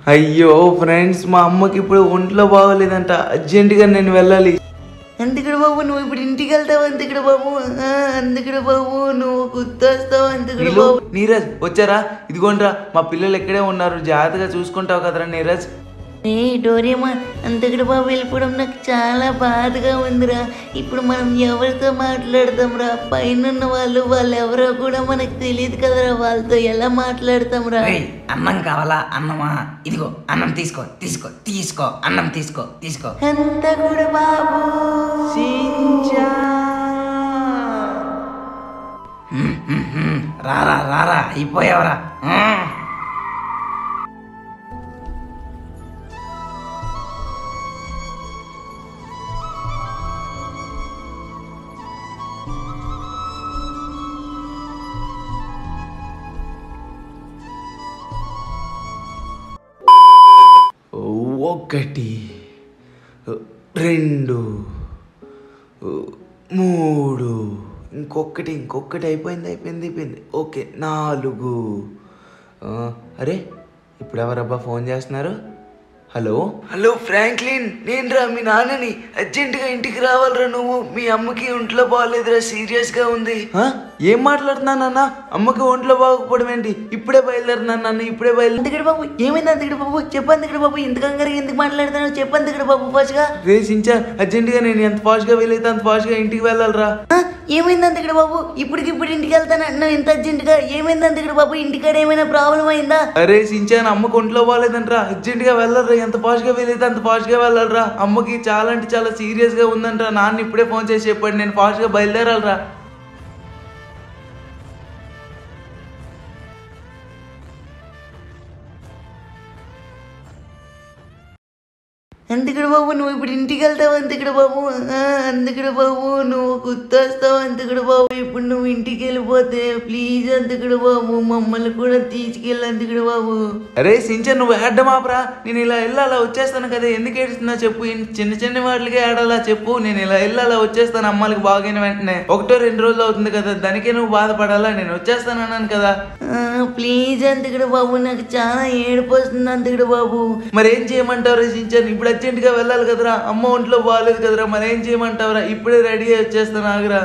అయ్యో ఫ్రెండ్స్ మా అమ్మకి ఇప్పుడు ఒంట్లో బాగోలేదంట అర్జెంటుగా నేను వెళ్ళాలి అందుకడు బాబు నువ్వు ఇప్పుడు ఇంటికి వెళ్తావు అందుకడు బాబు ఆ, అందుకడు బాబు నువ్వు గుర్తొస్తావు అందుకడు నీలు, బాబు నీరజ్ వచ్చారా ఇదిగోండ్రా మా పిల్లలు ఎక్కడే ఉన్నారు జాగ్రత్తగా చూసుకుంటావు కదరా నీరజ్ ఏ డోరేమా అంతకడ బాబు వెళ్ళిపోవడం నాకు చాలా బాధగా ఉందిరా ఇప్పుడు మనం ఎవరితో మాట్లాడతాం రా పైన ఉన్న వాళ్ళు వాళ్ళు ఎవరో కూడా మనకు తెలియదు కదరా వాళ్ళతో ఎలా మాట్లాడతాం రా ఏయ్, అన్నం కావాలా అన్నమా ఇదిగో అన్నం తీసుకో తీసుకో తీసుకో అన్నం తీసుకో తీసుకో అంతకుడు బాబు హ్మ్, హ్మ్, హ్మ్. రారా రారా అయిపోయావరా హ్మ్. ఒకటి రెండు మూడు ఇంకొకటి ఇంకొకటి అయిపోయింది అయిపోయింది అయిపోయింది ఓకే నాలుగు ఆ, అరే ఇప్పుడు ఎవరబ్బా ఫోన్ చేస్తున్నారు హలో హలో ఫ్రాంక్లిన్ నేను రా మీ నాన్నని అర్జెంటుగా ఇంటికి రావాలిరా నువ్వు మీ అమ్మకి ఒంట్లో బాగాలేదురా సీరియస్గా ఉంది ఆ? ఏం మాట్లాడుతున్నా నాన్న అమ్మకి ఒంట్లో బాగోకపోవడం ఏంటి ఇప్పుడే బయలుదేరుతున్నాను నాన్న ఇప్పుడే బయలుదేరి అందుకడు బాబు ఏమైంది అందుకడు బాబు చెప్పు అందుకడు బాబు ఇంత కంగారు ఎందుకు మాట్లాడుతున్నావు చెప్పు అందుకడు బాబు ఫస్ట్గా రేసించా అర్జెంటుగా నేను ఎంత ఫాస్ట్గా వీలైతే అంత ఫాస్ట్గా ఇంటికి వెళ్ళాలిరా ఆ, ఏమైంది అందుకడు బాబు ఇప్పటికి ఇప్పుడు ఇంటికి వెళ్తాను అంటున్నావు ఇంత అర్జెంటుగా ఏమైంది అందుకడు బాబు ఇంటికాడ ఏమైనా ప్రాబ్లం అయిందా అరే సించాన్ అమ్మకు ఒంట్లో బాగాలేదంట్రా అర్జెంటుగా వెళ్ళాలరా ఎంత ఫాస్ట్గా వీలైతే అంత ఫాస్ట్గా వెళ్ళాలరా అమ్మకి చాలా అంటే చాలా సీరియస్గా ఉందంట్రా నాన్న ఇప్పుడే ఫోన్ చేసి చెప్పాడు నేను ఫాస్ట్గా బయలుదేరాలరా అందుకడు బాబు నువ్వు ఇప్పుడు ఇంటికి వెళ్తావు అందుకడు బాబు ఆ, అందుకడు బాబు నువ్వు గుర్తొస్తావు అందుకడు బాబు ఇప్పుడు నువ్వు ఇంటికి వెళ్ళిపోతే ప్లీజ్ అందుకడు బాబు మమ్మల్ని కూడా తీసుకెళ్ళి అందుకడు బాబు అరే సించాన్ నువ్వు ఏడ్డం ఆపరా నేను ఇలా వెళ్ళాలా వచ్చేస్తాను కదా ఎందుకు ఏడుస్తున్నా చెప్పు ఇన్ చిన్న చిన్న వాటికి ఏడాలా చెప్పు నేను ఇలా వెళ్ళాలా వచ్చేస్తాను అమ్మాలకి బాగైన వెంటనే ఒకటో రెండు రోజులు అవుతుంది కదా దానికే నువ్వు బాధపడాలా నేను వచ్చేస్తాను అన్నాను కదా ఆ, ప్లీజ్ అందుకడు బాబు నాకు చాలా ఏడుపు వస్తుంది అందుకడు బాబు మరి ఏం చేయమంటావు సించాన్ ఇప్పుడు అర్జెంటుగా వెళ్ళాలి కదరా అమ్మ ఒంట్లో బాగాలేదు కదరా మరి ఏం చేయమంటావురా ఇప్పుడే రెడీ అయ్యి వచ్చేస్తాను ఆగరా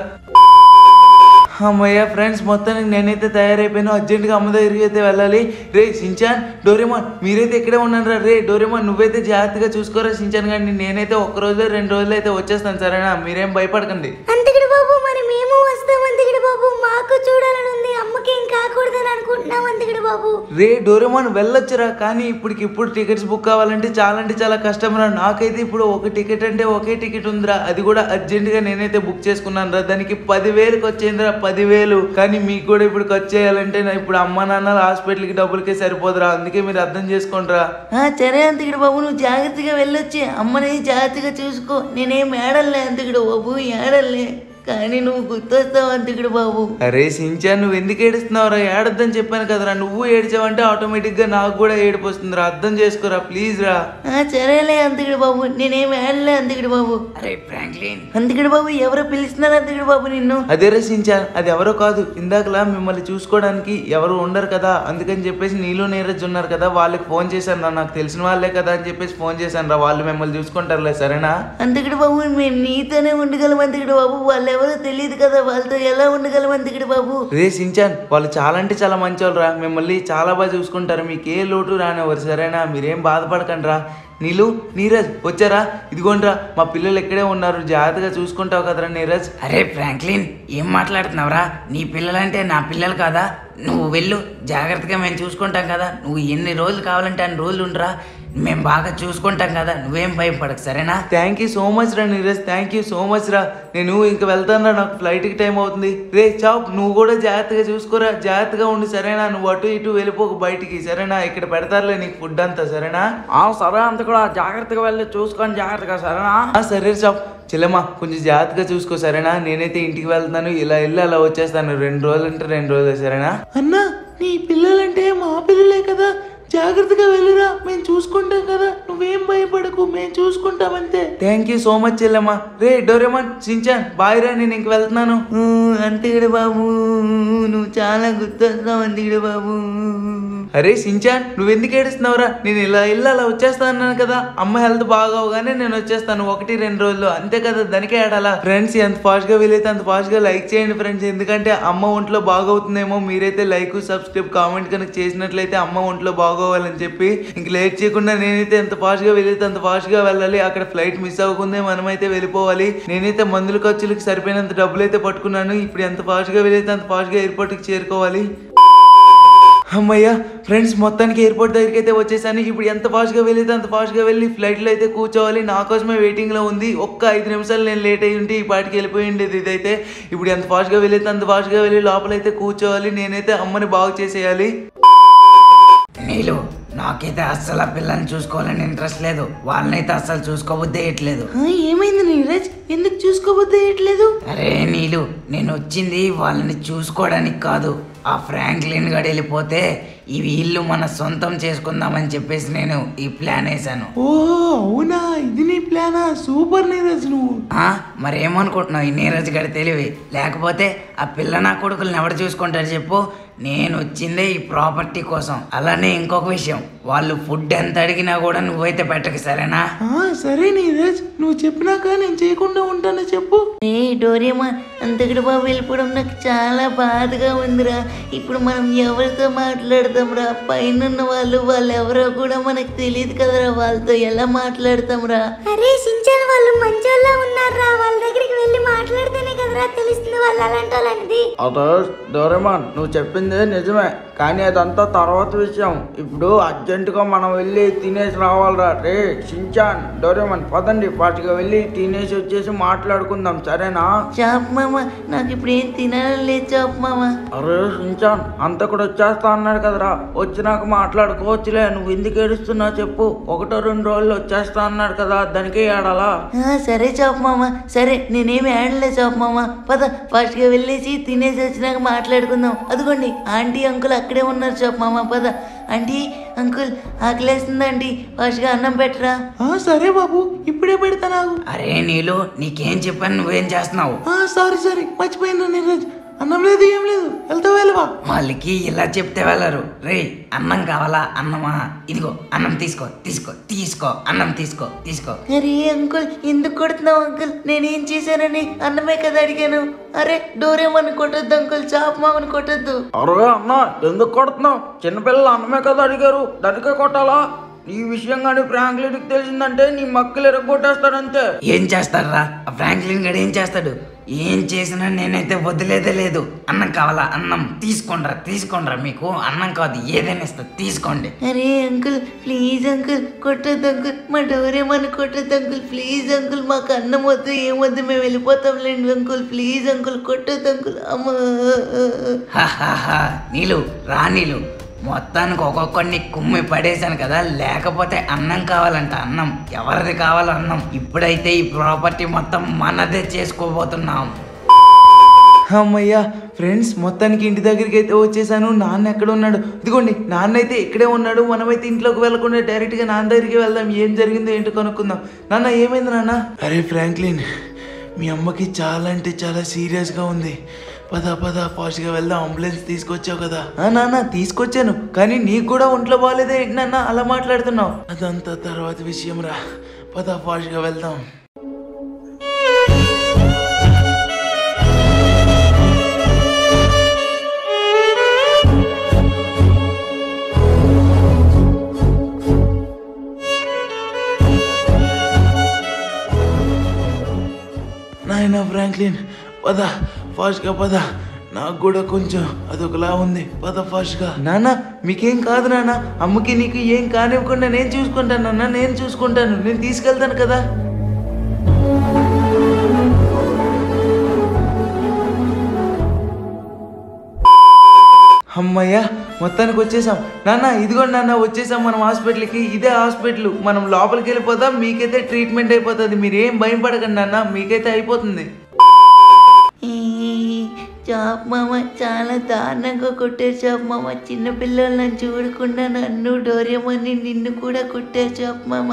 అమ్మయ్య ఫ్రెండ్స్ మొత్తానికి నేనైతే తయారైపోయాను అర్జెంటుగా అమ్మ దగ్గరికి అయితే వెళ్ళాలి రే సించాన్ డోరేమాన్ మీరైతే ఇక్కడే ఉన్నారా రే డోరేమాన్ నువ్వైతే జాగ్రత్తగా చూసుకోరా సించాన్ కానీ నేనైతే ఒక రోజు రెండు రోజులు అయితే వచ్చేస్తాను సరేనా మీరేం భయపడకండి అంతకుడు బాబు మరి మేము వస్తాం అంతకుడు బాబు మాకు చూడాలని ఉంది అమ్మకి ఏం కాకూడదని అనుకుంటున్నాం అంతకుడు బాబు రే డోరేమాన్ వెళ్ళొచ్చురా కానీ ఇప్పటికి ఇప్పుడు టికెట్స్ బుక్ కావాలంటే చాలా అంటే చాలా కష్టం రా నాకైతే ఇప్పుడు ఒక టికెట్ అంటే ఒకే టికెట్ ఉందిరా అది కూడా అర్జెంటుగా నేనైతే బుక్ చేసుకున్నాను రా దానికి పదివేలకు వచ్చిందిరా పదివేలు కానీ మీకు కూడా ఇప్పుడు ఖర్చు చేయాలంటే నా ఇప్పుడు అమ్మ నాన్న హాస్పిటల్కి డబ్బులకే సరిపోదురా అందుకే మీరు అర్థం చేసుకోండిరా ఆ, సరే అంతకుడు బాబు నువ్వు జాగ్రత్తగా వెళ్ళొచ్చి అమ్మని జాగ్రత్తగా చూసుకో నేనేం ఏడలే అంతకుడు బాబు ఏడలే కానీ నువ్వు గుర్తొస్తావు అంతకుడు బాబు అరే సించా నువ్వు ఎందుకు ఏడుస్తున్నావురా ఏడొద్దని చెప్పాను కదరా నువ్వు ఏడ్చావంటే ఆటోమేటిక్గా నాకు కూడా ఏడుపు వస్తుందిరా అర్థం చేసుకోరా ప్లీజ్ రా ఆ, సరేలే అంతకుడు బాబు నేనేం ఏడలే అంతకుడు బాబు అరే ఫ్రాంక్లిన్ అంతకుడు బాబు ఎవరో పిలుస్తున్నారు అంతకుడు బాబు నిన్ను అదే రసించా అది ఎవరో కాదు ఇందాకలా మిమ్మల్ని చూసుకోవడానికి ఎవరు ఉండరు కదా అందుకని చెప్పేసి నీళ్ళు నీరజ్ ఉన్నారు కదా వాళ్ళకి ఫోన్ చేశాను రా నాకు తెలిసిన వాళ్ళే కదా అని చెప్పేసి ఫోన్ చేశాను రా వాళ్ళు మిమ్మల్ని చూసుకుంటారులే సరేనా అంతకుడు బాబు మేము నీతోనే ఉండగలం అంతకుడు బాబు వాళ్ళు ఎవరో తెలియదు కదా వాళ్ళతో ఎలా ఉండగలం అంతకుడు బాబు రే సించాన్ వాళ్ళు చాలా అంటే చాలా మంచోళ్ళు రా మిమ్మల్ని చాలా బాగా చూసుకుంటారు మీకు ఏ లోటు రానివ్వరు సరేనా మీరేం బాధపడకండి రా నీలు నీరజ్ వచ్చారా ఇదిగోండ్రా మా పిల్లలు ఎక్కడే ఉన్నారు జాగ్రత్తగా చూసుకుంటావు కదరా నీరజ్ అరే ఫ్రాంక్లిన్ ఏం మాట్లాడుతున్నావురా నీ పిల్లలంటే నా పిల్లలు కాదా నువ్వు వెళ్ళు జాగ్రత్తగా మేము చూసుకుంటాం కదా నువ్వు ఎన్ని రోజులు కావాలంటే అన్ని రోజులు ఉండరా మేము బాగా చూసుకుంటాం కదా నువ్వేం భయపడకు సరేనా థ్యాంక్ యూ సో మచ్ రా Neeraj thank you so much రా నేను ఇంక వెళ్తాను రా నాకు ఫ్లైట్కి టైం అవుతుంది రే చాప్ నువ్వు కూడా జాగ్రత్తగా చూసుకోరా జాగ్రత్తగా ఉండు సరేనా నువ్వు అటు ఇటు వెళ్ళిపోకు బయటికి సరేనా ఇక్కడ పెడతారులే నీకు ఫుడ్ అంతా సరేనా సరే అంత కూడా జాగ్రత్తగా వెళ్ళి చూసుకొని జాగ్రత్తగా సరేనా ఆ, సరే చాప్ చెల్లెమ్మా కొంచెం జాగ్రత్తగా చూసుకో సరేనా నేనైతే ఇంటికి వెళ్తాను ఇలా వెళ్ళి అలా వచ్చేస్తాను రెండు రోజులు అంటే రెండు రోజులు సరేనా అన్నా నీ పిల్లలంటే మా పిల్లలే కదా జాగ్రత్తగా వెళ్ళిరా మేము చూసుకుంటాం కదా నువ్వేం భయపడకు మేము చూసుకుంటాం అంతే థ్యాంక్ యూ సో మచ్ చెల్లెమ్మా రే డోరేమాన్ సించాన్ బాయ్ రా నేను ఇంక వెళ్తున్నాను అంతేడు బాబు నువ్వు చాలా గుర్తొస్తావు అంతేడు బాబు అరే సించాన్ నువ్వెందుకు ఏడుస్తున్నావురా నేను ఇలా ఇల్లు అలా వచ్చేస్తా అన్నాను కదా అమ్మ హెల్త్ బాగోగానే నేను వచ్చేస్తాను ఒకటి రెండు రోజులు అంతే కదా దానికే ఆడాలా ఫ్రెండ్స్ ఎంత ఫాస్ట్ గా వీలైతే అంత ఫాస్ట్ గా లైక్ చేయండి ఫ్రెండ్స్ ఎందుకంటే అమ్మ ఒంట్లో బాగవుతుందేమో మీరైతే లైక్ సబ్స్క్రైబ్ కామెంట్ కనుక చేసినట్లయితే అమ్మ ఒంట్లో బాగోవాలని చెప్పి ఇంక లేట్ చేయకుండా నేనైతే ఎంత ఫాస్ట్ గా వీలైతే అంత ఫాస్ట్ గా వెళ్ళాలి అక్కడ ఫ్లైట్ మిస్ అవ్వకుందే మనమైతే వెళ్ళిపోవాలి నేనైతే మందుల ఖర్చులకు సరిపోయినంత డబ్బులు అయితే పట్టుకున్నాను ఇప్పుడు ఎంత ఫాస్ట్ గా వీలైతే అంత ఫాస్ట్ గా ఎయిర్పోర్ట్ కి చేరుకోవాలి అమ్మయ్య ఫ్రెండ్స్ మొత్తానికి ఎయిర్పోర్ట్ దగ్గరికి అయితే వచ్చేసాను ఇప్పుడు ఎంత ఫాస్ట్గా వెళ్ళితే అంత ఫాస్ట్గా వెళ్ళి ఫ్లైట్లో అయితే కూర్చోవాలి నా కోసమే వెయిటింగ్లో ఉంది ఒక్క ఐదు నిమిషాలు నేను లేట్ అయ్యి ఉంటే ఈ పాటికి వెళ్ళిపోయి ఉండేది ఇదైతే ఇప్పుడు ఎంత ఫాస్ట్గా వెళ్ళితే అంత ఫాస్ట్గా వెళ్ళి లోపలైతే కూర్చోవాలి నేనైతే అమ్మని బాగు చేసేయాలి నీళ్ళు నాకైతే అస్సలు ఆ పిల్లల్ని చూసుకోవాలని ఇంట్రెస్ట్ లేదు వాళ్ళనైతే అస్సలు చూసుకోబుద్దే ఇట్లేదు ఆ, ఏమైంది నీరజ్ ఎందుకు చూసుకోబోద్దేయట్లేదు అరే నీళ్ళు నేను వచ్చింది వాళ్ళని చూసుకోవడానికి కాదు ఆ ఫ్రాంక్లిన్ గడి వెళ్ళిపోతే ఇవి ఇల్లు మన సొంతం చేసుకుందామని చెప్పేసి నేను ఈ ప్లాన్ వేసాను ఓ అవునా ఇది నీ ప్లానా సూపర్ నీరజ్ నువ్వు ఆ, మరేమనుకుంటున్నావు ఈ నీరజ్ గడి తెలివి లేకపోతే ఆ పిల్ల నా కొడుకుల్ని ఎవడు చూసుకుంటారు చెప్పు నేను వచ్చిందే ఈ ప్రాపర్టీ కోసం అలానే ఇంకొక విషయం వాళ్ళు ఫుడ్ ఎంత అడిగినా కూడా నువ్వైతే పెట్టక సరేనా ఆ, సరే నీరజ్ నువ్వు చెప్పినాక నేను చేయకుండా ఉంటాను చెప్పు ఏ డోరేమా అంతకుడు బాబు వెళ్ళిపోవడం నాకు చాలా బాధగా ఉందిరా ఇప్పుడు మనం ఎవరితో మాట్లాడతాం రా పైన ఉన్న వాళ్ళు వాళ్ళు ఎవరో కూడా మనకు తెలియదు కదరా వాళ్ళతో ఎలా మాట్లాడతాం రా అరే సించాన్ వాళ్ళు మంచోళ్ళ ఉన్నారా వాళ్ళ దగ్గరికి వెళ్ళి మాట్లాడితేనే కదరా తెలుస్తుంది వాళ్ళు అలాంటి వాళ్ళనేది అదే డోరేమాన్ నువ్వు చెప్పింది నిజమే కానీ అదంతా తర్వాత విషయం ఇప్పుడు అర్జెంటుగా మనం వెళ్ళి తినేసి రావాలిరా రే షించాన్ డోరేమాన్ పదండి పాటిగా వెళ్ళి తినేసి వచ్చేసి మాట్లాడుకుందాం సరేనా చాప్ మామ నాకు ఇప్పుడు ఏం తినాలని లేదు చాప్ మామ అరే షించాన్ అంత కూడా వచ్చేస్తా అన్నాడు కదరా వచ్చినాక మాట్లాడుకోవచ్చులే నువ్వు ఎందుకు ఏడుస్తున్నావు చెప్పు ఒకటో రెండు రోజులు వచ్చేస్తా అన్నాడు కదా దానికే ఏడాలా ఆ, సరే చాప్ మామ సరే నేనేమి ఆడలే చాప్ మామ పద ఫాస్ట్గా వెళ్ళేసి తినేసి వచ్చినాక మాట్లాడుకుందాం అదిగోండి ఆంటీ అంకుల్ అక్కడే ఉన్నారు చాప్ మామ పద ఆంటీ అంకుల్ ఆకలేస్తుందా ఆంటీ ఫాస్ట్గా అన్నం పెట్టరా ఆ, సరే బాబు ఇప్పుడే పెడతా నాకు అరే నీళ్ళు నీకేం చెప్పాను నువ్వేం చేస్తున్నావు ఆ, సారీ సారీ మర్చిపోయినా నీరజ్ అన్నం లేదు ఏం లేదు వెళ్తావు వెళ్ళవా వాళ్ళకి ఇలా చెప్తే వెళ్ళరు రే అన్నం కావాలా అన్నమా ఇదిగో అన్నం తీసుకో తీసుకో తీసుకో అన్నం తీసుకో తీసుకో అరే అంకుల్ ఎందుకు కొడుతున్నావు అంకుల్ నేనేం చేశానని అన్నమే కదా అడిగాను అరే డోరేమని కొట్టొద్దు అంకుల్ చాప్ మామని కొట్టొద్దు అరే అన్న ఎందుకు కొడుతున్నావు చిన్నపిల్లలు అన్నమే కదా అడిగారు దానికే కొట్టాలా ఈ విషయం కానీ ఫ్రాంక్లిన్కి తెలిసిందంటే నీ మక్కలు ఎరగొట్టేస్తాడంతే ఏం చేస్తారా ఆ ఫ్రాంక్లిన్ గడు ఏం చేస్తాడు ఏం చేసినా నేనైతే వదిలేదే లేదు అన్నం కావాలా అన్నం తీసుకోండిరా తీసుకోండిరా మీకు అన్నం కాదు ఏదైనా ఇస్తా తీసుకోండి అరే అంకుల్ ప్లీజ్ అంకుల్ కొట్టొద్దు అంకుల్ మా డోరేమని కొట్టొద్దు అంకుల్ ప్లీజ్ అంకుల్ మాకు అన్నం వద్దు ఏం వద్దు మేము వెళ్ళిపోతాంలేండి అంకుల్ ప్లీజ్ అంకుల్ కొట్టొద్దు అంకుల్ అమ్మా హాహాహా నీళ్ళు రా నీళ్ళు మొత్తానికి ఒక్కొక్కడిని కుమ్మి పడేశాను కదా లేకపోతే అన్నం కావాలంట అన్నం ఎవరిది కావాలో అన్నం ఇప్పుడైతే ఈ ప్రాపర్టీ మొత్తం మనదే చేసుకోబోతున్నాం అమ్మయ్యా ఫ్రెండ్స్ మొత్తానికి ఇంటి దగ్గరికి అయితే వచ్చేసాను నాన్న ఎక్కడ ఉన్నాడు ఇదిగోండి నాన్న అయితే ఇక్కడే ఉన్నాడు మనమైతే ఇంట్లోకి వెళ్ళకుండా డైరెక్ట్ గా నాన్న దగ్గరికి వెళ్దాం ఏం జరిగిందో ఏంటో కనుక్కుందాం నాన్న ఏమైంది నాన్న అరే ఫ్రాంక్లిన్ మీ అమ్మకి చాలా అంటే చాలా సీరియస్ గా ఉంది పద పద ఫాస్ట్ గా వెళ్దాం అంబులెన్స్ తీసుకొచ్చావు కదా ఆ నాన్న తీసుకొచ్చాను కానీ నీకు కూడా ఒంట్లో బాగాలేదే ఏంటి నాన్న అలా మాట్లాడుతున్నావు అదంతా తర్వాత విషయం రా పద ఫాస్ట్ గా వెళ్దాం నాయన ఫ్రాంక్లిన్ పద ఫాస్ట్గా పద నాకు కూడా కొంచెం అదొకలా ఉంది పద ఫాస్ట్గా నాన్న మీకేం కాదు నాన్న అమ్మకి నీకు ఏం కానివ్వకుండా నేను చూసుకుంటాను నాన్న నేను చూసుకుంటాను నేను తీసుకెళ్తాను కదా అమ్మయ్య మొత్తానికి వచ్చేసాం నాన్న ఇదిగోండి నాన్న వచ్చేసాం మనం హాస్పిటల్కి ఇదే హాస్పిటల్ మనం లోపలికి వెళ్ళిపోతాం మీకైతే ట్రీట్మెంట్ అయిపోతుంది మీరు ఏం భయం పడకండి నాన్న మీకైతే అయిపోతుంది ఈ చాప్ మామ చాలా దారుణంగా కొట్టారు చాప్ మామ చిన్న పిల్లలు నన్ను చూడకుండా నన్ను డోరేమని నిన్ను కూడా కొట్టారు చాప్ మామ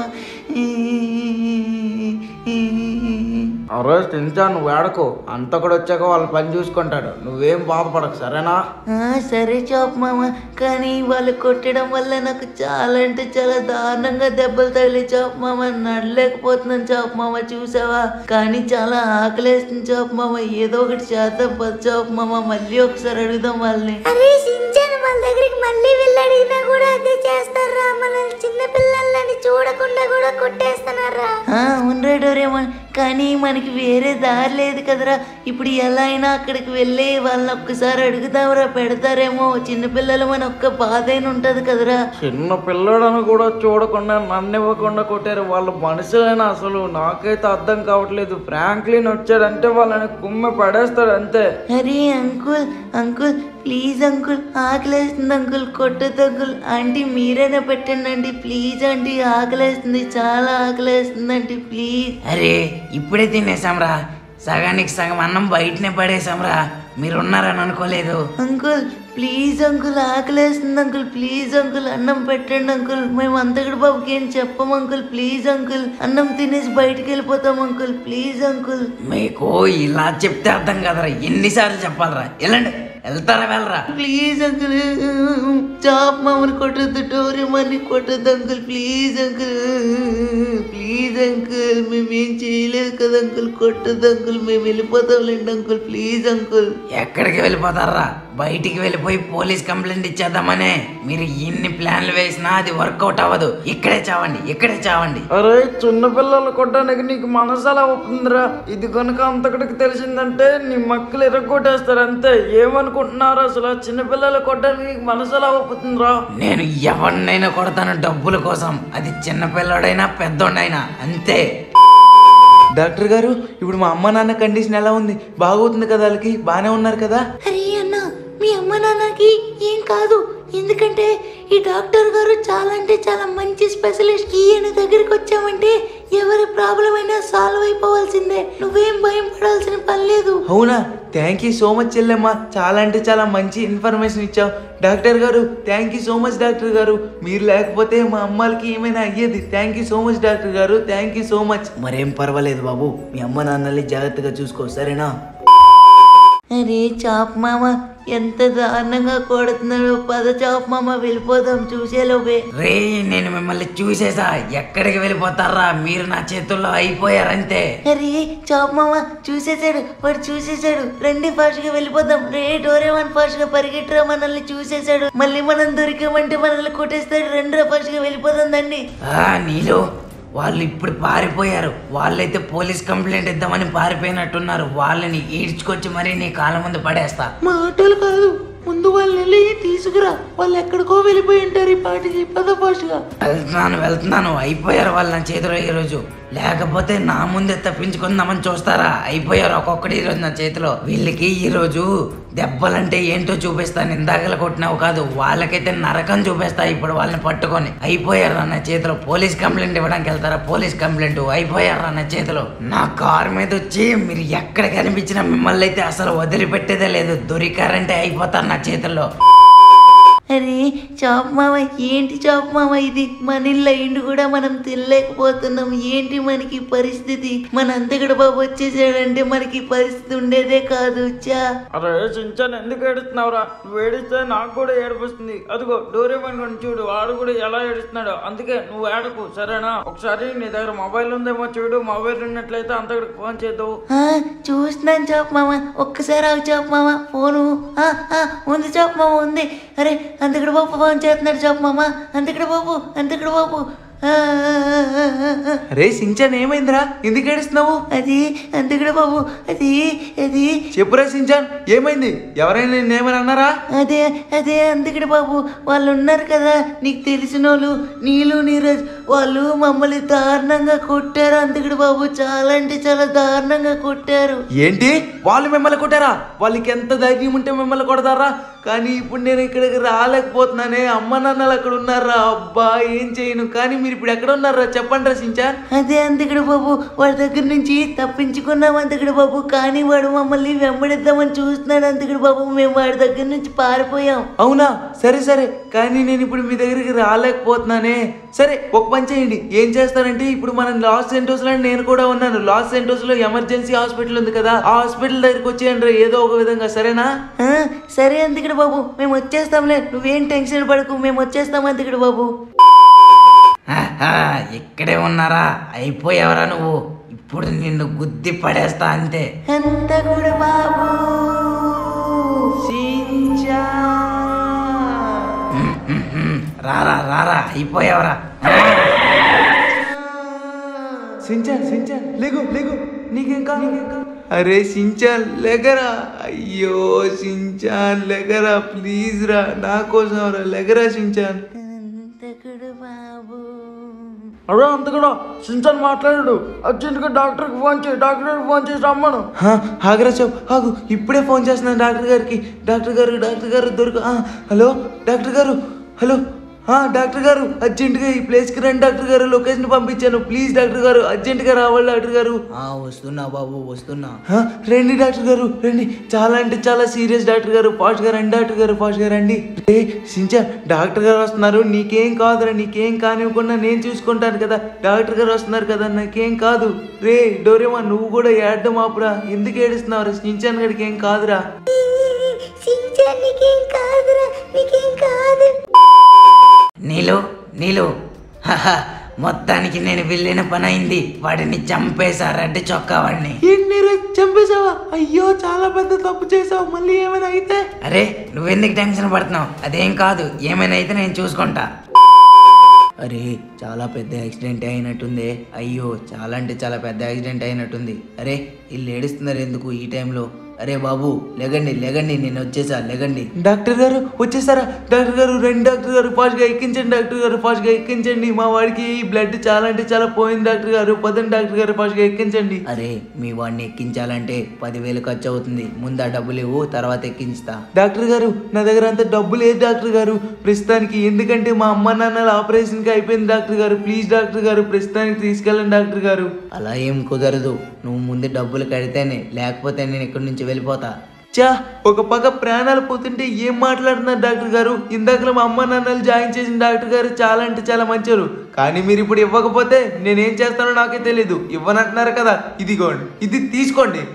అరే సించాన్ నువ్వు ఏడకు అంత కూడా వచ్చాక వాళ్ళ పని చూసుకుంటాడు నువ్వేం బాధపడకు సరేనా ఆ, సరే చాప్ మామ కానీ వాళ్ళు కొట్టడం వల్ల నాకు చాలా అంటే చాలా దారుణంగా దెబ్బలు తగిలి చాప్ మామ నడలేకపోతున్నాను చాప్ మామ చూసావా కానీ చాలా ఆకలేస్తుంది చాప్ మామ ఏదో ఒకటి చేద్దాం పద చాప్ మామ మళ్ళీ ఒకసారి అడుగుదాం వాళ్ళని అరే సించాన్ వాళ్ళ దగ్గరికి మళ్ళీ వెళ్ళి అడిగినా కూడా అదే చేస్తారా మనల్ని చిన్న పిల్లలని చూడకుండా కూడా కొట్టేస్తున్నారా ఆ, అవునరా డోరేమోన్ కానీ మనకి వేరే దారి లేదు కదరా ఇప్పుడు ఎలా అయినా అక్కడికి వెళ్ళి వాళ్ళని ఒక్కసారి అడుగుదాంరా పెడతారేమో చిన్నపిల్లలు మన ఒక్క బాధ అయిన ఉంటది కదరా చిన్న పిల్లడని కూడా చూడకుండా నన్ను ఇవ్వకుండా కొట్టారు వాళ్ళు మనుషులైనా అసలు నాకైతే అర్థం కావట్లేదు ఫ్రాంక్లిన్ వచ్చాడంటే వాళ్ళని కుమ్మ పడేస్తాడు అంతే అరే అంకుల్ అంకుల్ ప్లీజ్ అంకుల్ ఆకలేస్తుంది అంకుల్ కొట్టదు అంకుల్ ఆంటీ మీరైనా పెట్టండి ఆంటీ ప్లీజ్ ఆంటీ ఆకలేస్తుంది చాలా ఆకలేస్తుంది ఆంటీ ప్లీజ్ అరే ఇప్పుడే తినేసాంరా సగానికి సగం అన్నం బయటనే పడేసాంరా మీరున్నారని అనుకోలేదు అంకుల్ ప్లీజ్ అంకుల్ ఆకలేస్తుంది అంకుల్ ప్లీజ్ అంకుల్ అన్నం పెట్టండి అంకుల్ మేము అంతకుడు బాబుకి ఏం చెప్పం అంకుల్ ప్లీజ్ అంకుల్ అన్నం తినేసి బయటికి వెళ్ళిపోతాం అంకుల్ ప్లీజ్ అంకుల్ మీకు ఇలా చెప్తే అర్థం కదరా ఎన్నిసార్లు చెప్పాలరా వెళ్ళండి వెళ్తారా వెళ్ళరా ప్లీజ్ అంకుల్ చాప్ మమ్మల్ని కొట్టద్దు డోరేమని కొట్టద్దు uncle please uncle please uncle మేమేం చేయలేదు కదా అంకుల్ కొట్టద్దు అంకుల్ మేము వెళ్ళిపోతాంలేండి అంకుల్ ప్లీజ్ అంకుల్ ఎక్కడికి వెళ్ళిపోతారా బయటికి వెళ్ళిపోయి పోలీస్ కంప్లైంట్ ఇచ్చేద్దామనే మీరు ఎన్ని ప్లాన్లు వేసినా అది వర్కౌట్ అవ్వదు ఇక్కడే చావండి ఇక్కడే చావండి అరే చిన్న పిల్లలు కొట్టడానికి నీకు మనసు ఎలా ఒప్పుతుందిరా ఇది కనుక అంతకడికి తెలిసిందంటే నీ మక్కలు ఎరగొట్టేస్తారు అంతే ఏమనుకుంటున్నారు అసలు ఆ చిన్న పిల్లలు కొట్టడానికి నీకు మనసు ఎలా ఒప్పుతుందిరా నేను ఎవరినైనా కొడతాను డబ్బుల కోసం అది చిన్న పిల్లోడైనా పెద్దోడైనా అంతే డాక్టర్ గారు ఇప్పుడు మా అమ్మ నాన్న కండిషన్ ఎలా ఉంది బాగవుతుంది కదా వాళ్ళకి బాగానే ఉన్నారు కదా అరే అన్న మీ అమ్మ నాన్నకి ఏం కాదు ఎందుకంటే ఈ డాక్టర్ గారు చాలా అంటే చాలా మంచి స్పెషలిస్ట్ ఈయన దగ్గరికి వచ్చామంటే ఎవరి ప్రాబ్లం అయినా సాల్వ్ అయిపోవాల్సిందే నువ్వేం భయం పడాల్సిన పని లేదు అవునా థ్యాంక్ యూ సో మచ్ చెల్లెమ్మ చాలా అంటే చాలా మంచి ఇన్ఫర్మేషన్ ఇచ్చావు డాక్టర్ గారు thank you so much doctor గారు మీరు లేకపోతే మా అమ్మాలకి ఏమైనా అయ్యేది thank you so much doctor గారు థ్యాంక్ యూ సో మచ్ మరేం పర్వాలేదు బాబు మీ అమ్మ నాన్నల్ని జాగ్రత్తగా చూసుకో సరేనా అరే చాప్ మామ ఎంత దారుణంగా కొడుతున్నాడు పద చాప్ మామ వెళ్ళిపోదాం చూసేలోపే రే నేను మిమ్మల్ని చూసేసా ఎక్కడికి వెళ్ళిపోతారా మీరు నా చేతుల్లో అయిపోయారంతే అరే చాప్ మామ చూసేసాడు వాడు చూసేసాడు రండి ఫాస్ట్ గా వెళ్ళిపోదాం రే డోరేమాన్ ఫాస్ట్ గా పరిగెట్టరా మనల్ని చూసేసాడు మళ్ళీ మనం దొరికామంటే మనల్ని కొట్టేస్తాడు రండి ఫాస్ట్ గా వెళ్ళిపోదాం దండి ఆ నీలు వాళ్ళు ఇప్పుడు పారిపోయారు వాళ్ళైతే పోలీస్ కంప్లైంట్ ఇద్దామని పారిపోయినట్టున్నారు వాళ్ళని ఈడ్చుకొచ్చి మరీ నీ కాళ్ళ ముందు పడేస్తా మా ఆటోలు కాదు ముందు వాళ్ళని వెళ్ళి తీసుకురా వాళ్ళు ఎక్కడికో వెళ్ళిపోయి ఉంటారు ఈ పాటికి పద ఫాస్ట్ గా వెళ్తున్నాను వెళ్తున్నాను అయిపోయారు వాళ్ళు నా చేతిలో ఈరోజు లేకపోతే నా ముందే తప్పించుకుందామని చూస్తారా అయిపోయారు ఒక్కొక్కటి ఈరోజు నా చేతిలో వీళ్ళకి ఈరోజు దెబ్బలంటే ఏంటో చూపిస్తాను ఇందాకలు కొట్టినావు కాదు వాళ్ళకైతే నరకం చూపిస్తా ఇప్పుడు వాళ్ళని పట్టుకొని అయిపోయారు నా చేతిలో పోలీస్ కంప్లైంట్ ఇవ్వడానికి వెళ్తారా పోలీస్ కంప్లైంట్ అయిపోయారు నా చేతిలో నా కారు మీద వచ్చి మీరు ఎక్కడ కనిపించినా మిమ్మల్ని అయితే అసలు వదిలిపెట్టేదే లేదు దొరికారంటే అయిపోతారు నా చేతుల్లో అరే చాప్ మామ ఏంటి చాప్ మామ ఇది మన ఇల్లు అయిండు కూడా మనం తినలేకపోతున్నాం ఏంటి మనకి ఈ పరిస్థితి మన అంతగడ బాబు వచ్చేసాడంటే మనకి ఈ పరిస్థితి ఉండేదే కాదు చా అరే చించాను ఎందుకు ఏడుస్తున్నావురా నువ్వు ఏడిస్తే నాకు కూడా ఏడిపిస్తుంది అదిగో డోరేమన్ కొని చూడు వాడు కూడా ఎలా ఏడుస్తున్నాడు అందుకే నువ్వు ఏడకు సరేనా ఒకసారి నీ దగ్గర మొబైల్ ఉందేమో చూడు మొబైల్ ఉన్నట్లయితే అంతకుడికి ఫోన్ చేద్దావు ఆ, చూస్తున్నాను చాప్ మామ ఒక్కసారి ఆగు చాప్ మామ ఫోను ఆ, ఆ, ఉంది చాప్ మామ ఉంది అరే అంతకడ బాబు ఫోన్ చేస్తున్నాడు చాప్ మామ అంతకడ బాబు అంతకడ బాబు ఆ, ఆ, ఆ, ఆ, ఆ. అరే సించాన్ ఏమైందిరా ఎందుకు ఏడుస్తున్నావు అది అంతకడ బాబు అది అది చెప్పురా సించాన్ ఏమైంది ఎవరైనా నిన్నేమైనా అన్నారా అదే అదే అందుకడి బాబు వాళ్ళు ఉన్నారు కదా నీకు తెలిసిన వాళ్ళు నీళ్ళు నీరజ్ వాళ్ళు మమ్మల్ని దారుణంగా కొట్టారు అందుకడి బాబు చాలా అంటే చాలా దారుణంగా కొట్టారు ఏంటి వాళ్ళు మిమ్మల్ని కొట్టారా వాళ్ళకి ఎంత ధైర్యం ఉంటే మిమ్మల్ని కొడతారా కానీ ఇప్పుడు నేను ఇక్కడికి రాలేకపోతున్నానే అమ్మ నాన్నలు అక్కడ ఉన్నారా అబ్బా ఏం చేయను కానీ మీరు ఇప్పుడు ఎక్కడ ఉన్నారా చెప్పండి రా సించాన్ అదే అంతకుడు బాబు వాడి దగ్గర నుంచి తప్పించుకున్నాం అంతకుడు బాబు కానీ వాడు మమ్మల్ని వెంబడిద్దామని చూస్తున్నాడు అంతకుడు బాబు మేము వాడి దగ్గర నుంచి పారిపోయాం అవునా సరే సరే కానీ నేను ఇప్పుడు మీ దగ్గరికి రాలేకపోతున్నానే సరే ఒక పని చేయండి ఏం చేస్తారంటే ఇప్పుడు మనం లాస్ సెంటోస్ లో నేను కూడా ఉన్నాను లాస్ సెంటోస్ లో ఎమర్జెన్సీ హాస్పిటల్ ఉంది కదా ఆ హాస్పిటల్ దగ్గరికి వచ్చేయండి రా ఏదో ఒక విధంగా సరేనా ఆ, సరే అంతకుడు బాబు మేము వచ్చేస్తాంలే నువ్వేం టెన్షన్ పడకు మేము వచ్చేస్తాం అంతకుడు బాబు ఆహా, ఇక్కడే ఉన్నారా అయిపోయావరా నువ్వు ఇప్పుడు నిన్ను గుద్ది పడేస్తా అంతే అంతకుడు బాబు ఉమ్, ఉమ్, ఉమ్. రారా రారా అయిపోయావరా సించాన్ సించాన్ లేగు లేగు నీకేం కాదు నీకేం కాదు అరే సించాన్ లెగరా అయ్యో సించాన్ లెగరా ప్లీజ్ రా నా కోసం రా లెగరా సించాన్ అంతకుడు బాబు అరే అంత కూడా సించన్ మాట్లాడాడు అర్జెంట్గా డాక్టర్కి ఫోన్ చేయి డాక్టర్కి ఫోన్ చేసి రమ్మను హా, ఆగరా చెప్ ఆగు ఇప్పుడే ఫోన్ చేస్తున్నాను డాక్టర్ గారికి డాక్టర్ గారు డాక్టర్ గారు దొరక ఆ, హలో డాక్టర్ గారు హలో ఆ, డాక్టర్ గారు అర్జెంటుగా ఈ ప్లేస్కి రండి డాక్టర్ గారు లొకేషన్ పంపించాను ప్లీజ్ డాక్టర్ గారు అర్జెంటుగా రావాలి డాక్టర్ గారు వస్తున్నా బాబు వస్తున్నా ఆ, రండి డాక్టర్ గారు రండి చాలా అంటే చాలా సీరియస్ డాక్టర్ గారు ఫాస్ట్ గా రండి డాక్టర్ గారు ఫాస్ట్ గా రండి రే సించా డాక్టర్ గారు వస్తున్నారు నీకేం కాదురా నీకేం కానివ్వకుండా నేను చూసుకుంటాను కదా డాక్టర్ గారు వస్తున్నారు కదా నాకేం కాదు రే డోరేమా నువ్వు కూడా ఏడ్డం ఆపురా ఎందుకు ఏడుస్తున్నావు సించాన్ గడికి ఏం కాదురా సించాన్ నీకేం కాదురా నీకేం కాదు నీలు నీలు హహ, మొత్తానికి నేను వెళ్ళిన పని అయింది వాడిని చంపేశా రెడ్డి చొక్కా వాడిని ఏంటి రే చంపేశావా అయ్యో చాలా పెద్ద తప్పు చేసావు మళ్ళీ ఏమైనా అయితే అరే నువ్వెందుకు టెన్షన్ పడుతున్నావు అదేం కాదు ఏమైనా అయితే నేను చూసుకుంటా అరే చాలా పెద్ద యాక్సిడెంట్ అయినట్టుంది అయ్యో చాలా అంటే చాలా పెద్ద యాక్సిడెంట్ అయినట్టుంది అరే వీళ్ళు ఏడుస్తున్నారు ఎందుకు ఈ టైంలో అరే బాబు లేగండి లేగండి నేను వచ్చేసా లేగండి డాక్టర్ గారు వచ్చేసారా డాక్టర్ గారు రెండు డాక్టర్ గారు ఫాస్ట్ గా ఎక్కించండి డాక్టర్ గారు ఫాస్ట్ గా ఎక్కించండి మా వాడికి బ్లడ్ చాలా అంటే చాలా పోయింది డాక్టర్ గారు పదండి డాక్టర్ గారు ఫాస్ట్ గా ఎక్కించండి అరే మీ వాడిని ఎక్కించాలంటే పదివేలు ఖర్చు అవుతుంది ముందు ఆ డబ్బులు ఇవ్వు తర్వాత ఎక్కించుతా డాక్టర్ గారు నా దగ్గర అంత డబ్బు లేదు డాక్టర్ గారు ప్రస్తుతానికి ఎందుకంటే మా అమ్మ నాన్నల ఆపరేషన్ కి అయిపోయింది డాక్టర్ గారు ప్లీజ్ డాక్టర్ గారు ప్రస్తుతానికి తీసుకెళ్ళండి డాక్టర్ గారు అలా ఏం కుదరదు నువ్వు ముందు డబ్బులు కడితేనే లేకపోతే నేను ఇక్కడి నుంచి వెళ్ళిపోతా చా ఒక పక్క ప్రాణాలు పోతుంటే ఏం మాట్లాడుతున్నారు డాక్టర్ గారు ఇందాకలో మా అమ్మ నాన్నలు జాయిన్ చేసిన డాక్టర్ గారు చాలా అంటే చాలా మంచివారు కానీ మీరు ఇప్పుడు ఇవ్వకపోతే నేనేం చేస్తానో నాకే తెలీదు ఇవ్వనంటున్నారు కదా ఇదిగోండి ఇది తీసుకోండి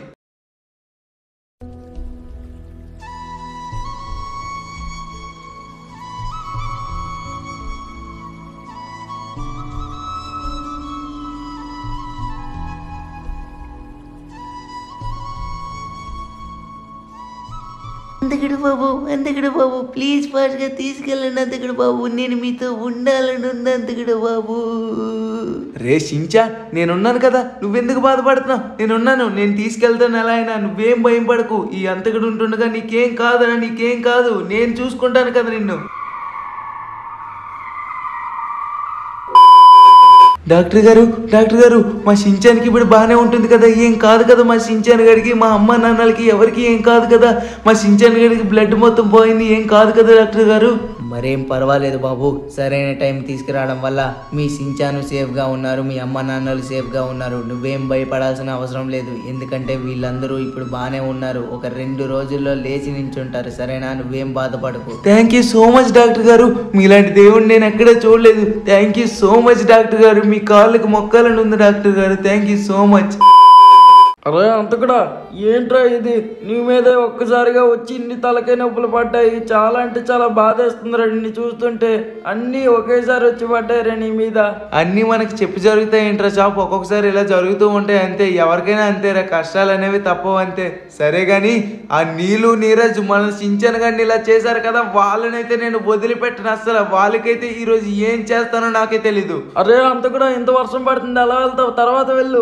అంతకుడు బాబు అంతకుడు బాబు ప్లీజ్ ఫాస్ట్గా తీసుకెళ్ళండి అంతకుడు బాబు నేను మీతో ఉండాలని ఉంది అంతకుడు బాబు రే షించా నేనున్నాను కదా నువ్వెందుకు బాధపడుతున్నావు నేనున్నాను నేను తీసుకెళ్తాను ఎలా అయినా నువ్వేం భయం పడకు ఈ అంతకుడు ఉంటుండగా నీకేం కాదురా నీకేం కాదు నేను చూసుకుంటాను కదా నిన్ను డాక్టర్ గారు డాక్టర్ గారు మా షించానికి ఇప్పుడు బాగానే ఉంటుంది కదా ఏం కాదు కదా మా షించాన్ గడికి మా అమ్మ నాన్నలకి ఎవరికి ఏం కాదు కదా మా షించాన్ గడికి బ్లడ్ మొత్తం పోయింది ఏం కాదు కదా డాక్టర్ గారు మరేం పర్వాలేదు బాబు సరైన టైం తీసుకురావడం వల్ల మీ సించాను సేఫ్గా ఉన్నారు మీ అమ్మ నాన్నలు సేఫ్గా ఉన్నారు నువ్వేం భయపడాల్సిన అవసరం లేదు ఎందుకంటే వీళ్ళందరూ ఇప్పుడు బాగానే ఉన్నారు ఒక రెండు రోజుల్లో లేచి నించుంటారు సరేనా నువ్వేం బాధపడకు thank you so much doctor గారు మీలాంటి దేవుడిని నేను ఎక్కడా చూడలేదు thank you so much doctor గారు మీ కాళ్ళకి మొక్కాలని ఉంది డాక్టర్ గారు థ్యాంక్ యూ సో మచ్ అరే అంత కూడా ఏంట్రా ఇది నీ మీదే ఒక్కసారిగా వచ్చి ఇన్ని తలకాయ నొప్పులు పడ్డాయి చాలా అంటే చాలా బాధేస్తుందిరా నిన్ను చూస్తుంటే అన్నీ ఒకేసారి వచ్చి పడ్డాయిరా నీ మీద అన్నీ మనకి చెప్పి జరుగుతాయి ఏంట్రా షాప్ ఒక్కొక్కసారి ఇలా జరుగుతూ ఉంటాయి అంతే ఎవరికైనా అంతేరా కష్టాలు అనేవి తప్పవు అంతే సరే గాని ఆ నీళ్ళు నీరజ్ మన సించన్ గారిని ఇలా చేశారు కదా వాళ్ళనైతే నేను వదిలిపెట్టను అసలు వాళ్ళకైతే ఈరోజు ఏం చేస్తానో నాకే తెలీదు అరే అంత కూడా ఇంత వర్షం పడుతుంది అలా వెళ్తావు తర్వాత వెళ్ళు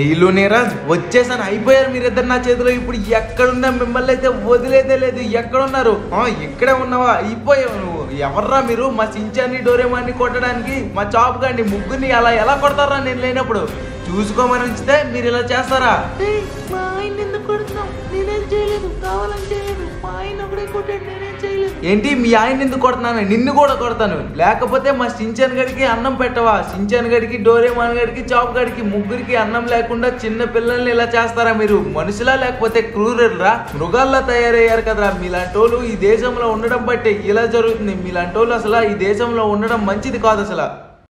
నీళ్ళు నీరాజ్ వచ్చేసాను అయిపోయారు మీరిద్దరు నా చేతిలో ఇప్పుడు ఎక్కడున్నా మిమ్మల్ని అయితే వదిలేదే లేదు ఎక్కడున్నారు ఆ, ఇక్కడే ఉన్నావా అయిపోయావు నువ్వు ఎవర్రా మీరు మా సించాన్ని డోరేమాన్ని కొట్టడానికి మా చాప్ గాండి ముగ్గురిని అలా ఎలా కొడతారా నేను లేనప్పుడు చూసుకోమని ఉంచితే మీరు ఇలా చేస్తారా మా ఆయన ఎందుకు కొడుతున్నావు నేనేం చేయలేదు కావాలని చేయలేదు మా ఆయన ఒకడే కొట్టాడు నేనేం చేయలేదు ఏంటి మీ ఆయన ఎందుకు కొడుతున్నాను నిన్ను కూడా కొడతాను లేకపోతే మా సించాన్ గడికి అన్నం పెట్టవా సించాన్ గడికి డోరేమాన్ గడికి చాప్ గడికి ముగ్గురికి అన్నం లేకుండా చిన్న పిల్లల్ని ఇలా చేస్తారా మీరు మనుషులా లేకపోతే క్రూరులా మృగాల్లా తయారయ్యారు కదరా మీలాంటి వాళ్ళు ఈ దేశంలో ఉండడం బట్టే ఇలా జరుగుతుంది మీలాంటి వాళ్ళు అసలు ఈ దేశంలో ఉండడం మంచిది కాదు అసలు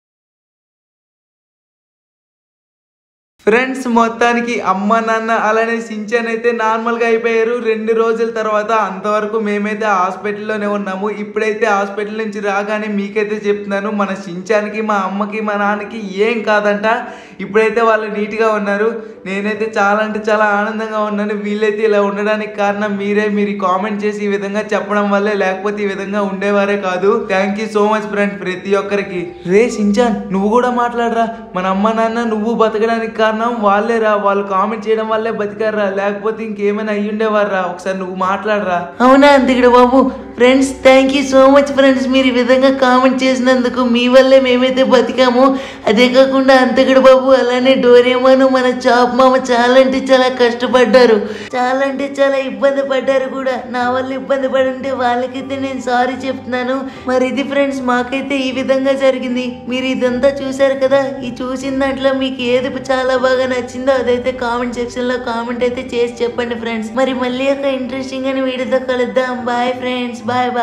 ఫ్రెండ్స్ మొత్తానికి అమ్మ నాన్న అలానే సించాన్ అయితే నార్మల్గా అయిపోయారు రెండు రోజుల తర్వాత అంతవరకు మేమైతే హాస్పిటల్లోనే ఉన్నాము ఇప్పుడైతే హాస్పిటల్ నుంచి రాగానే మీకైతే చెప్తున్నాను మన సించానికి మా అమ్మకి మా నాన్నకి ఏం కాదంట ఇప్పుడైతే వాళ్ళు నీట్గా ఉన్నారు నేనైతే చాలా అంటే చాలా ఆనందంగా ఉన్నాను వీళ్ళైతే ఇలా ఉండడానికి కారణం మీరే మీరు కామెంట్ చేసి ఈ విధంగా చెప్పడం వల్లే లేకపోతే ఈ విధంగా ఉండేవారే కాదు thank you so much friend ప్రతి ఒక్కరికి రే సించాన్ నువ్వు కూడా మాట్లాడరా మన అమ్మ నాన్న నువ్వు బతకడానికి కారణం వాళ్ళేరా వాళ్ళు కామెంట్ చేయడం వల్లే బతికారా లేకపోతే ఇంకేమైనా అయ్యి ఉండేవారా ఒకసారి నువ్వు మాట్లాడరా అవునా అంతకుడు బాబు friends thank you so much friends మీరు ఈ విధంగా కామెంట్ చేసినందుకు మీ వల్లే మేమైతే బతికాము అదే కాకుండా అంతకుడు బాబు అలానే డోరేమాను మన చాప్ మామ చాలా అంటే చాలా కష్టపడ్డారు చాలా అంటే చాలా ఇబ్బంది పడ్డారు కూడా నా వల్ల ఇబ్బంది పడి ఉంటే వాళ్ళకైతే నేను సారీ చెప్తున్నాను మరి ఇది ఫ్రెండ్స్ మాకైతే ఈ విధంగా జరిగింది మీరు ఇదంతా చూశారు కదా ఈ చూసిన దాంట్లో మీకు ఏది చాలా బాగా నచ్చిందో అదైతే కామెంట్ సెక్షన్ లో కామెంట్ అయితే చేసి చెప్పండి ఫ్రెండ్స్ మరి మళ్ళీ ఒక ఇంట్రెస్టింగ్ అని వీడియోతో కలుద్దాం బాయ్ ఫ్రెండ్స్ బాయ్ బాయ్